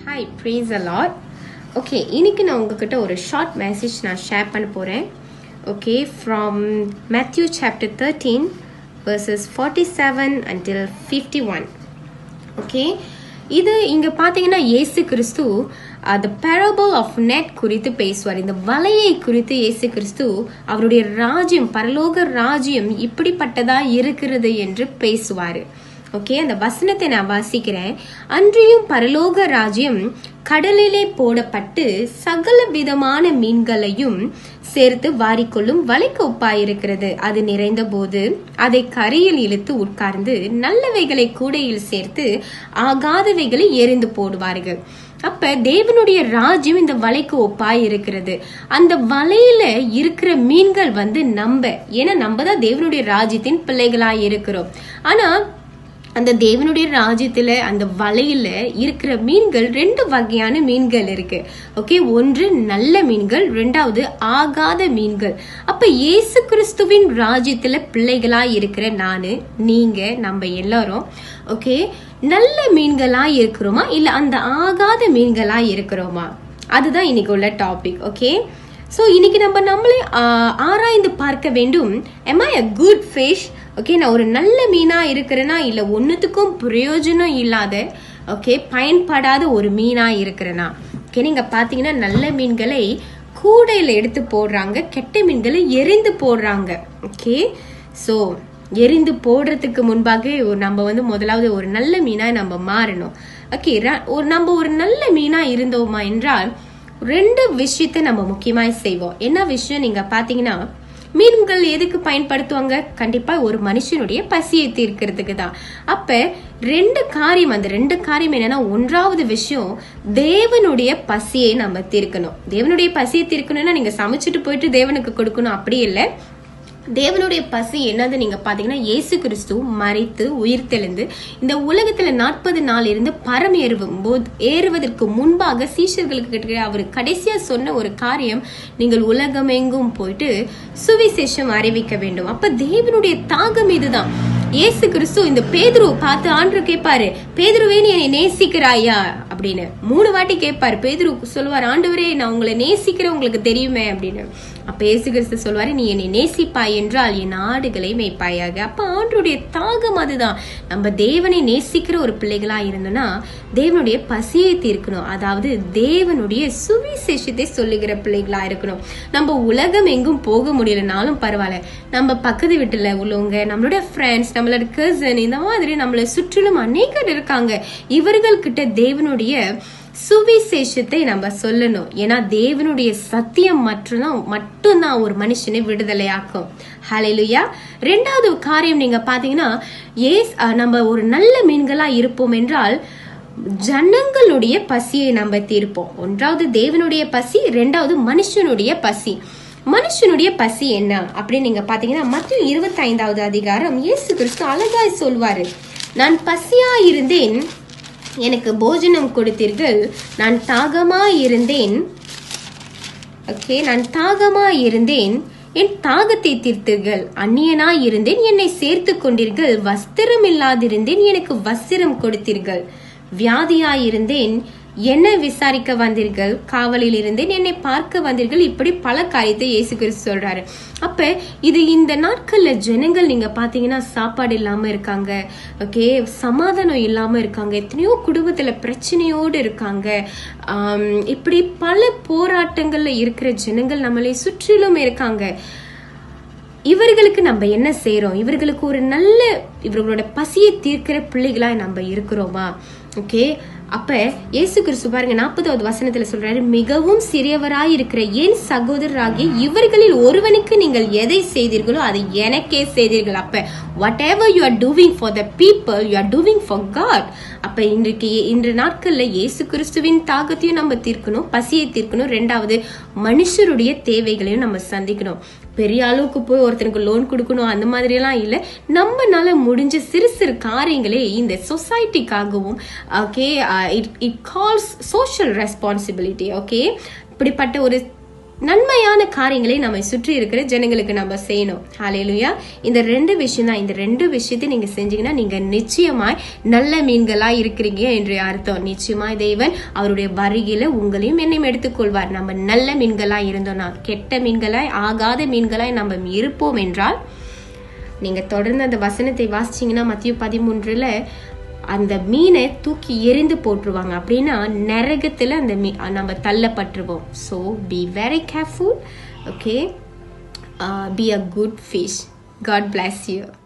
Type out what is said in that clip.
hi breeze allot okay இன்னைக்கு நான் உங்ககிட்ட ஒரு ஷார்ட் மெசேஜ் நான் ஷேர் பண்ண போகிறேன் okay from Matthew chapter thirteen verses forty seven until fifty one okay இது இங்க பாத்தீங்கன்னா Yesu Kristhu the parable of net குறித்து பேசுவார் இந்த வலையை குறித்து இயேசு கிறிஸ்து அவருடைய ராஜ்யம் பரலோக ராஜ்யம் இப்படிப்பட்டதா இருக்கிறது என்று பேசுவாரு ஓகே அந்த வசனத்தை நான் வாசிக்கிறேன் அன்றியும் பரலோக ராஜ்யம் கடலிலே போடப்பட்டு சகல விதமான மீன்களையும் சேர்த்து வாரிக்கொள்ளும் வலைக்கு ஒப்பாயிருக்கிறது அது நிறைந்த போது அதை கரையில் இழுத்து உட்கார்ந்து நல்லவைகளை கூடையில் சேர்த்து ஆகாதவைகளை எரிந்து போடுவார்கள் அப்ப தேவனுடைய ராஜ்யம் இந்த வலைக்கு ஒப்பாய் இருக்கிறது அந்த வலையில இருக்கிற மீன்கள் வந்து நம்ப ஏன்னா நம்ம தான் தேவனுடைய ராஜ்யத்தின் பிள்ளைகளாய் இருக்கிறோம் ஆனா அந்த தேவனுடைய ராஜ்யத்துல அந்த வலையில இருக்கிற மீன்கள் ரெண்டு வகையான மீன்கள் இருக்கு ஓகே ஒன்று நல்ல மீன்கள் ரெண்டாவது ஆகாத மீன்கள் அப்ப இயேசு கிறிஸ்துவின் ராஜ்யத்துல பிள்ளைகளா இருக்கிற நானு நீங்க நம்ம எல்லாரும் ஓகே நல்ல மீன்களா இருக்கிறோமா இல்ல அந்த ஆகாத மீன்களா இருக்கிறோமா அதுதான் இன்னைக்கு உள்ள டாபிக் ஓகே ஸோ இன்னைக்கு நம்ம நம்மளே ஆராய்ந்து பார்க்க வேண்டும் am I a good fish okay நான் ஒரு நல்ல மீனா இருக்கிறேனா இல்ல ஒன்னுத்துக்கும் பிரயோஜனம் இல்லாத ஓகே பயன்படாத ஒரு மீனா இருக்கிறேனா ஓகே நீங்க பாத்தீங்கன்னா நல்ல மீன்களை கூடையில எடுத்து போடுறாங்க கெட்ட மீன்களை எரிந்து போடுறாங்க ஓகே ஸோ எரிந்து போடுறதுக்கு முன்பாக நம்ம வந்து முதலாவது ஒரு நல்ல மீனா நம்ம மாறணும் ஓகே ஒரு நம்ம ஒரு நல்ல மீனா இருந்தோமா என்றால் ரெண்டு விஷயத்தை நம்ம முக்கியமாக செய்வோம் என்ன விஷயம் நீங்க பாத்தீங்கன்னா மீன்கள் எதுக்கு பயன்படுத்துவாங்க கண்டிப்பா ஒரு மனுஷனுடைய பசியை தீர்க்கிறதுக்கு தான் அப்ப ரெண்டு காரியம் அந்த ரெண்டு காரியம் என்னன்னா ஒன்றாவது விஷயம் தேவனுடைய பசியை நம்ம தீர்க்கணும் தேவனுடைய பசியை தீர்க்கணும்னா நீங்க சமைச்சிட்டு போயிட்டு தேவனுக்கு கொடுக்கணும் அப்படி இல்லை தேவனுடைய பசி என்னது நீங்க பாத்தீங்கன்னா இயேசு கிறிஸ்து மறித்து உயிர் தெளிந்து இந்த உலகத்துல நாற்பது நாள் இருந்து பரம் ஏறும் போது ஏறுவதற்கு முன்பாக சீஷர்களுக்கு கிட்ட அவர் கடைசியா சொன்ன ஒரு காரியம் நீங்கள் உலகமெங்கும் போயிட்டு சுவிசேஷம் அறிவிக்க வேண்டும் அப்ப தேவனுடைய தாகம் இதுதான் இயேசு கிறிஸ்து இந்த பேதுரு பார்த்து ஆண்டு கேட்பாரு பேதுருவே நீ என்னை நேசிக்கிறாயா அப்படின்னு மூணு வாட்டி கேட்பாரு பேதுரு சொல்லுவார் ஆண்டவரே நான் உங்களை நேசிக்கிறேன் உங்களுக்கு தெரியுமே அப்படின்னு அப்ப இயேசு கிறிஸ்து சொல்வாரு நீ என்னை நேசிப்பாய் என்றால் என் ஆடுகளை மேய்ப்பாயாக அப்ப ஆண்டுடைய தாகம் அதுதான் நம்ம தேவனை நேசிக்கிற ஒரு பிள்ளைகளா இருந்தோம்னா தேவனுடைய பசியை தீர்க்கணும் அதாவது தேவனுடைய சுவிசேஷத்தை சொல்லுகிற பிள்ளைகளா இருக்கணும் நம்ம உலகம் எங்கும் போக முடியலனாலும் பரவாயில்ல நம்ம பக்கத்து வீட்டுல உள்ளவங்க நம்மளோட ஃப்ரெண்ட்ஸ் நம்மளோட கசன் இந்த மாதிரி நம்மளை சுற்றிலும் அநேகர் இருக்காங்க இவர்கள் கிட்ட தேவனுடைய சுவிசேஷத்தை நம்ம சொல்லணும் ஏன்னா தேவனுடைய சத்தியம் மட்டும்தான் மட்டும்தான் ஒரு மனுஷனை விடுதலையாக்கும் ஹலைலுயா ரெண்டாவது காரியம் நீங்க பாத்தீங்கன்னா ஏஸ் நம்ம ஒரு நல்ல மீன்களா இருப்போம் என்றால் ஜனங்களுடைய பசியை நம்ம தீர்ப்போம் ஒன்றாவது தேவனுடைய பசி ரெண்டாவது மனுஷனுடைய பசி மனுஷனுடைய பசி என்ன அப்படின்னு நீங்க பாத்தீங்கன்னா மத்திய இருபத்தி ஐந்தாவது அதிகாரம் இயேசு கிறிஸ்து அழகாய் சொல்வாரு நான் பசியா இருந்தேன் எனக்கு போஜனம் கொடுத்தீர்கள் நான் தாகமா இருந்தேன் ஓகே நான் தாகமா இருந்தேன் என் தாகத்தை தீர்த்தீர்கள் அந்நியனா இருந்தேன் என்னை சேர்த்து கொண்டீர்கள் வஸ்திரம் இல்லாதிருந்தேன் எனக்கு வஸ்திரம் கொடுத்தீர்கள் வியாதியாயிருந்தேன் என்ன விசாரிக்க வந்தீர்கள் காவலில் இருந்தேன் என்னை பார்க்க வந்தீர்கள் இப்படி பல காரியத்தை இயேசு கிறிஸ்து சொல்றாரு அப்ப இது இந்த நாட்கள்ல ஜனங்கள் நீங்க பாத்தீங்கன்னா சாப்பாடு இல்லாம இருக்காங்க ஓகே சமாதானம் இல்லாம இருக்காங்க எத்தனையோ குடும்பத்துல பிரச்சனையோடு இருக்காங்க இப்படி பல போராட்டங்கள்ல இருக்கிற ஜனங்கள் நம்மளை சுற்றிலும் இருக்காங்க இவர்களுக்கு நம்ம என்ன செய்யறோம் இவர்களுக்கு ஒரு நல்ல இவர்களோட பசியை தீர்க்கிற பிள்ளைகளா நம்ம இருக்கிறோமா ஓகே அப்ப இயேசு கிறிஸ்து பாருங்க நாற்பதாவது வசனத்துல சொல்றாரு மிகவும் சிறியவராய் இருக்கிற என் சகோதரராகிய இவர்களில் ஒருவனுக்கு நீங்கள் எதை செய்தீர்களோ அதை எனக்கே செய்தீர்கள் அப்ப whatever you are doing for the people you are doing for God அப்ப இன்றைக்கு இன்று நாட்கள்ல இயேசு கிறிஸ்துவின் தாக்கத்தையும் நம்ம தீர்க்கணும் பசியை தீர்க்கணும் ரெண்டாவது மனுஷருடைய தேவைகளையும் நம்ம சந்திக்கணும் பெரிய அளவுக்கு போய் ஒருத்தனுக்கு லோன் கொடுக்கணும் அந்த மாதிரி எல்லாம் இல்லை நம்மனால முடிஞ்ச சிறு சிறு காரியங்களே இந்த சொசைட்டிக்காகவும் okay it it calls social responsibility okay இப்படிப்பட்ட ஒரு நன்மையான காரியங்களை நம்ம சுற்றி இருக்கிற ஜனங்களுக்கு நம்ம செய்யணும் ஹalleluya இந்த ரெண்டு விஷயம் தான் இந்த ரெண்டு விஷயத்தை நீங்க செஞ்சீங்கன்னா நீங்க நிச்சயமாய் நல்ல மீன்களா இருக்கிறீங்க என்று அர்த்தம் நிச்சயமாய் தேவன் அவருடைய வருகையில உங்களையும் என்னையும் எடுத்துக்கொள்வார் நம்ம நல்ல மீன்களா இருந்தோம்னா கெட்ட மீன்களாய் ஆகாத மீன்களாய் நம்ம இருப்போம் என்றால் நீங்க தொடர்ந்து அந்த வசனத்தை வாசிச்சீங்கன்னா மத்திய பதிமூன்றுல அந்த மீனை தூக்கி எரிந்து போட்டுருவாங்க அப்படின்னா நரகத்துல அந்த மீ நம்ம தள்ளப்பட்டுருவோம் so be very careful okay be a good fish God bless you